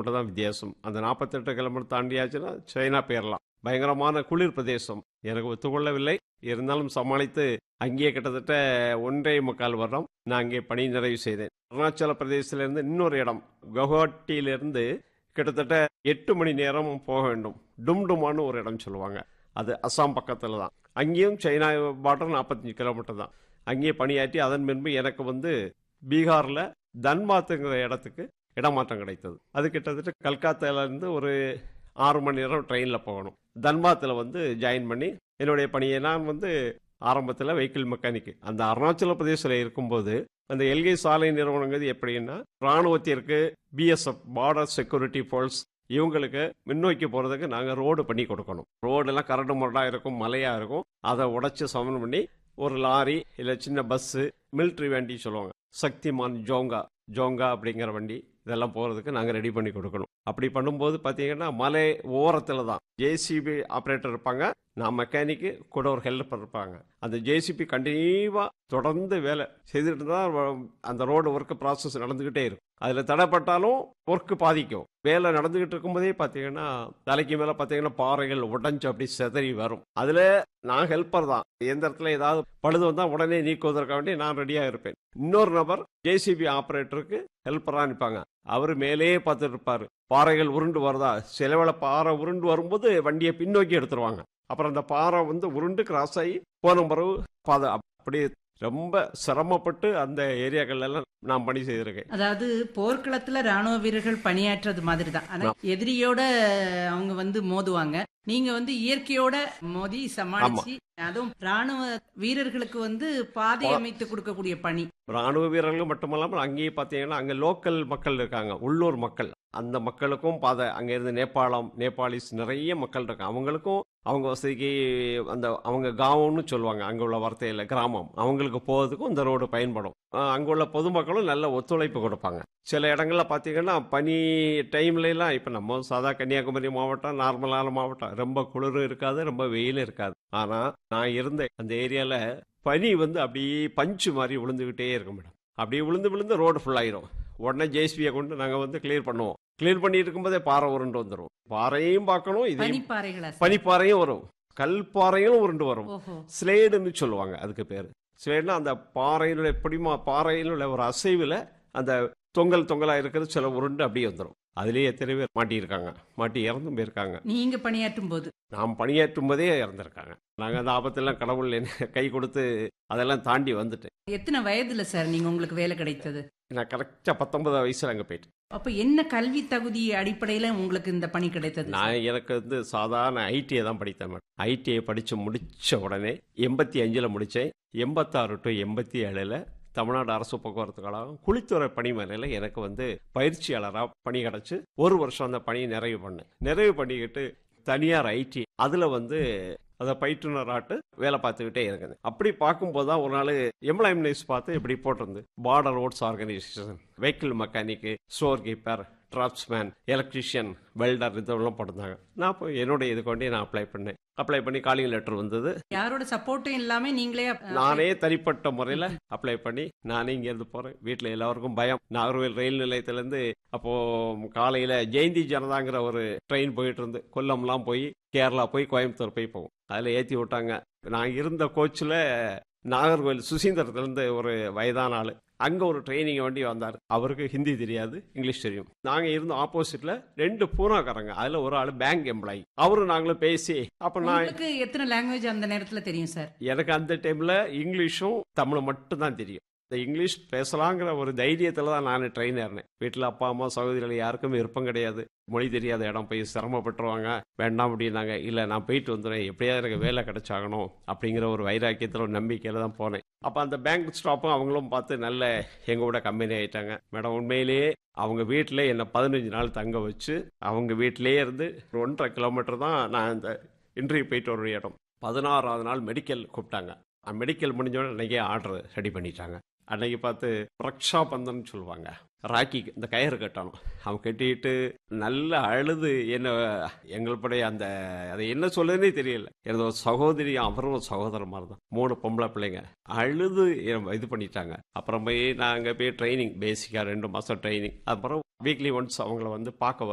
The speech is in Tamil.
கிலோமீட்டர் தான் வித்தியாசம் அந்த நாற்பத்தெட்டு கிலோமீட்டர் தாண்டியாச்சுன்னா சைனா போயிடலாம் பயங்கரமான குளிர் பிரதேசம் எனக்கு ஒத்துக்கொள்ளவில்லை இருந்தாலும் சமாளித்து அங்கேயே கிட்டத்தட்ட ஒன்றே முக்கால் வருடம் நான் அங்கே பணி நிறைவு செய்தேன் அருணாச்சல பிரதேசத்திலிருந்து இன்னொரு இடம் குவஹாட்டியிலிருந்து கிட்டத்தட்ட எட்டு மணி நேரம் போக வேண்டும் டும்டுமான்னு ஒரு இடம் சொல்லுவாங்க அது அஸ்ஸாம் பக்கத்தில் தான் அங்கேயும் சைனா பார்டர் நாற்பத்தஞ்சு கிலோமீட்டர் தான் அங்கேயே பணியாற்றி அதன் பின்பு எனக்கு வந்து பீகாரில் தன்பாத்துங்கிற இடத்துக்கு இடமாற்றம் கிடைத்தது அது கிட்டத்தட்ட கல்கத்தாலேருந்து ஒரு ஆறு மணி நேரம் ட்ரெயினில் போகணும் தன்பாத்தில் வந்து ஜாயின் பண்ணி என்னுடைய பணியை நான் வந்து ஆரம்பத்தில் வெஹிக்கிள் மெக்கானிக் அந்த அருணாச்சல பிரதேசத்தில் இருக்கும்போது அந்த எல்கை சாலை நிறுவனங்கிறது எப்படின்னா ராணுவத்திற்கு பிஎஸ்எஃப் பார்டர் செக்யூரிட்டி ஃபோர்ஸ் இவங்களுக்கு முன்னோக்கி போகிறதுக்கு நாங்கள் ரோடு பண்ணி கொடுக்கணும் ரோடெல்லாம் கரடு முரடாக இருக்கும் மலையாக இருக்கும் அதை உடைச்சி சமன் பண்ணி ஒரு லாரி இல்லை சின்ன பஸ்ஸு மிலிட்ரி வண்டி சொல்லுவாங்க சக்திமான் ஜோங்கா ஜோங்கா அப்படிங்கிற வண்டி இதெல்லாம் போகிறதுக்கு நாங்கள் ரெடி பண்ணி கொடுக்கணும் அப்படி பண்ணும்போது பார்த்தீங்கன்னா மலை ஓரத்தில் தான் ஜேசிபி ஆப்ரேட்டர் இருப்பாங்க நான் மெக்கானிக்கு கூட ஒரு ஹெல்ப்பர் இருப்பாங்க அந்த ஜேசிபி கண்டிப்பாக தொடர்ந்து வேலை செய்துட்டு தான் அந்த ரோடு ஒர்க் ப்ராசஸ் நடந்துக்கிட்டே இருக்கும் அதில் தடைப்பட்டாலும் ஒர்க்கு பாதிக்கும் வேலை நடந்துகிட்டு இருக்கும்போதே பார்த்தீங்கன்னா தலைக்கு மேலே பார்த்தீங்கன்னா பாறைகள் உடஞ்சு அப்படி செதறி வரும் அதில் நான் ஹெல்ப்பர் தான் எந்த இடத்துல ஏதாவது பழுது வந்தால் உடனே நீக்குவதற்காக வேண்டி நான் ரெடியாக இருப்பேன் இன்னொரு நபர் ஜேசிபி ஆப்ரேட்டருக்கு ஹெல்ப்பராக நிற்பாங்க அவர் மேலேயே பார்த்துட்டு இருப்பார் பாறைகள் உருண்டு வருதா சில வேளை பாறை உருண்டு வரும்போது வண்டியை பின்னோக்கி எடுத்துருவாங்க அப்புறம் அந்த பாறை வந்து உருண்டு கிராஸ் ஆகி போன பிறகு பாதை அப்படியே ரொம்ப சிரமப்பட்டு அந்த ஏரியாக்கள்ல எல்லாம் நான் பணி செய்திருக்கேன் அதாவது போர்க்களத்துல ராணுவ வீரர்கள் பணியாற்றுறது மாதிரி தான் ஆனா எதிரியோட அவங்க வந்து மோதுவாங்க நீங்க வந்து இயற்கையோட மோதி சமாளிச்சு அதுவும் ராணுவ வீரர்களுக்கு வந்து பாதை அமைத்து கொடுக்கக்கூடிய பணி ராணுவ வீரர்கள் மட்டுமல்லாமல் அங்கேயே பார்த்தீங்கன்னா அங்கே லோக்கல் மக்கள் இருக்காங்க உள்ளூர் மக்கள் அந்த மக்களுக்கும் பாதை அங்கே இருந்து நேபாளம் நேபாளிஸ் நிறைய மக்கள் இருக்காங்க அவங்களுக்கும் அவங்க வசதிக்கு அந்த அவங்க காவம்னு சொல்லுவாங்க அங்கே உள்ள வார்த்தையில் கிராமம் அவங்களுக்கு போகிறதுக்கும் இந்த ரோடு பயன்படும் அங்கே உள்ள பொதுமக்களும் நல்ல ஒத்துழைப்பு கொடுப்பாங்க சில இடங்கள்ல பார்த்தீங்கன்னா பனி டைம்லலாம் இப்போ நம்ம சாதா கன்னியாகுமரி மாவட்டம் நார்மலான மாவட்டம் ரொம்ப குளிரும் இருக்காது ரொம்ப வெயிலும் இருக்காது ஆனால் நான் இருந்த அந்த ஏரியாவில் பனி வந்து அப்படியே பஞ்சு மாதிரி விழுந்துக்கிட்டே இருக்கும் மேடம் அப்படியே விழுந்து விழுந்து ரோடு ஃபுல்லாயிரும் உடனே ஜேசிபியை கொண்டு நாங்கள் வந்து கிளியர் பண்ணுவோம் கிளியர் பண்ணிட்டு இருக்கும்போதே பாறை உருண்டு வந்துடும் பாறையும் பார்க்கணும் இதையும் பனிப்பாறைகளா சார்? பனிப்பாறையும் வரும் கல் பாறையும் உருண்டு வரும் ஓஹோ ஸ்லேடுன்னு சொல்லுவாங்க அதுக்கு பேர் ஸ்லேடுனா அந்த பாறையினுடைய பிடிமா பாறையினுடைய ஒரு அசைவில் அந்த தொங்கல் தொங்கலாக இருக்கிறது சில உருண்டு அப்படியே வந்துடும் அதுலேயே எத்தனை பேர் மாட்டியிருக்காங்க மாட்டி இறந்தும் போயிருக்காங்க நீங்க பணியாற்றும் போது நாம் பணியாற்றும் போதே இறந்துருக்காங்க நாங்கள் அந்த ஆபத்தெல்லாம் கடவுள் என்ன கை கொடுத்து அதெல்லாம் தாண்டி வந்துட்டேன் எத்தனை வயதுல சார் நீங்க உங்களுக்கு வேலை கிடைத்தது நான் கரெக்டாக பத்தொன்பது வயசில் அங்கே போயிட்டேன் அப்ப என்ன கல்வி தகுதி அடிப்படையில உங்களுக்கு இந்த பணி கிடைத்தது நான் எனக்கு வந்து சாதாரண ஐடிஐ தான் படித்தேன் மேடம் ஐடிஐ படித்து முடித்த உடனே எண்பத்தி அஞ்சில் முடித்தேன் எண்பத்தாறு டு எண்பத்தி ஏழில் தமிழ்நாடு அரசு போக்குவரத்து கழகம் குளித்துறை பணிமனையில் எனக்கு வந்து பயிற்சியாளராக பணி கிடச்சி ஒரு வருஷம் அந்த பணியை நிறைவு பண்ணேன் நிறைவு பண்ணிக்கிட்டு தனியார் ஐடி அதில் வந்து அதை பயிற்றுனராட்டு வேலை பார்த்துக்கிட்டே இருக்குது அப்படி பார்க்கும்போது தான் ஒரு நாள் எம்ப்ளாய்மெண்ட் நியூஸ் பார்த்து இப்படி போட்டிருந்து border roads organisation vehicle mechanic storekeeper draughtsman electrician welder இதெல்லாம் போட்டிருந்தாங்க நான் இப்போ என்னுடைய இது கொண்டு நான் அப்ளை பண்ணேன் அப்ளை பண்ணி காலிங் லெட்டர் வந்தது யாரோட சப்போர்ட்டும் இல்லாம நீங்களே நானே தனிப்பட்ட முறையில் அப்ளை பண்ணி நானே இங்கேருந்து போகிறேன் வீட்டில் எல்லாருக்கும் பயம் நாகர்கோவில் ரயில் நிலையத்திலேருந்து அப்போது காலையில் ஜெயந்தி ஜனதாங்கிற ஒரு ட்ரெயின் போயிட்டு இருந்து கொல்லம்லாம் போய் கேரளா போய் கோயம்புத்தூர் போய் போவோம் அதில் ஏற்றி விட்டாங்க நான் இருந்த கோச்சில் நாகர்கோவில் சுசீந்திரத்துலேருந்து ஒரு வயதான ஆள் அங்கே ஒரு ட்ரைனிங் வண்டி வந்தார் அவருக்கு ஹிந்தி தெரியாது இங்கிலீஷ் தெரியும் நாங்கள் இருந்த ஆப்போசிட்டில் ரெண்டு பூனாக்காரங்க அதில் ஒரு ஆள் பேங்க் எம்ப்ளாயி அவரும் நாங்களும் பேசி அப்போ நான் உங்களுக்கு எத்தனை லாங்குவேஜ் அந்த நேரத்துல தெரியும் சார் எனக்கு அந்த டைமில் இங்கிலீஷும் தமிழும் மட்டும்தான் தெரியும் இந்த இங்கிலீஷ் பேசலாங்கிற ஒரு தைரியத்தில் தான் நான் ட்ரெயின் ஏறினேன் வீட்டில் அப்பா அம்மா சகோதரிகள் யாருக்கும் விருப்பம் கிடையாது மொழி தெரியாத இடம் போய் சிரமப்பட்டுருவாங்க வேண்டாம் அப்படின்னாங்க இல்லை நான் போயிட்டு வந்துடுறேன் எப்படியாவது எனக்கு வேலை கிடைச்சாகணும் அப்படிங்கிற ஒரு வைராக்கியத்தில் ஒரு நம்பிக்கையில் தான் போனேன் அப்போ அந்த பேங்க் ஸ்டாஃபும் அவங்களும் பார்த்து நல்ல எங்களோட கம்பெனி ஆயிட்டாங்க மேடம் உண்மையிலேயே அவங்க வீட்டில் என்னை பதினஞ்சு நாள் தங்க வச்சு அவங்க வீட்டிலேயே இருந்து ஒரு ஒன்றரை கிலோமீட்டர் தான் நான் இந்த இன்டர்வியூ போயிட்டு ஒரு இடம் பதினாறாவது நாள் மெடிக்கல் கூப்பிட்டாங்க மெடிக்கல் முடிஞ்சோடனே அன்றைக்கே ஆர்டர் ரெடி பண்ணிட்டாங்க அன்னைக்கு பார்த்து ரக்ஷா பந்தன் சொல்லுவாங்க ராக்கி இந்த கயிறு கட்டணும் அவன் கட்டிட்டு நல்லா அழுது என்ன எங்களுடைய அந்த அதை என்ன சொல்லுதுன்னே தெரியல எனது ஒரு சகோதரி அவரும் ஒரு சகோதரன் மாதிரி தான் மூணு பொம்பளை பிள்ளைங்க அழுது என்ன இது பண்ணிட்டாங்க அப்புறம் போய் நாங்கள் போய் ட்ரைனிங் பேசிக்காக ரெண்டு மாதம் ட்ரைனிங் அப்புறம் வீக்லி ஒன்ஸ் அவங்கள வந்து பார்க்க